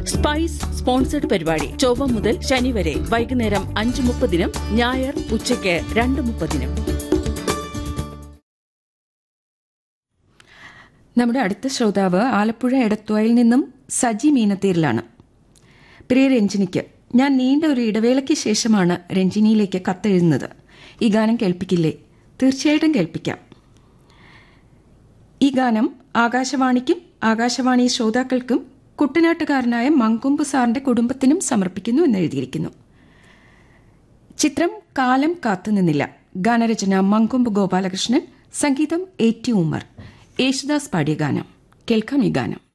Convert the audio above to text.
spice sponsored പരിപാടി ചൊവ്വ മുതൽ ശനി വരെ വൈകുന്നേരം അഞ്ച് മുപ്പതിനും ഞായർ ഉച്ചയ്ക്ക് രണ്ട് മുപ്പതിനും നമ്മുടെ അടുത്ത ശ്രോതാവ് ആലപ്പുഴ എടത്വായിൽ നിന്നും സജി മീനത്തീരിലാണ് പ്രിയ രഞ്ജിനിക്ക് ഞാൻ നീണ്ട ഒരു ഇടവേളയ്ക്ക് ശേഷമാണ് രഞ്ജിനിയിലേക്ക് കത്തെഴുതുന്നത് ഈ ഗാനം കേൾപ്പിക്കില്ലേ തീർച്ചയായിട്ടും കേൾപ്പിക്കാം ഈ ഗാനം ആകാശവാണിക്കും ആകാശവാണി ശ്രോതാക്കൾക്കും കുട്ടനാട്ടുകാരനായ മങ്കൊമ്പ് സാറിന്റെ കുടുംബത്തിനും സമർപ്പിക്കുന്നു എന്ന് എഴുതിയിരിക്കുന്നു ചിത്രം കാലം കാത്തുനിന്നില്ല ഗാനരചന മങ്കൊമ്പ് ഗോപാലകൃഷ്ണൻ സംഗീതം എ ടി ഉമ്മർ യേശുദാസ് പാടിയ ഗാനം കേൾക്കാം ഈ ഗാനം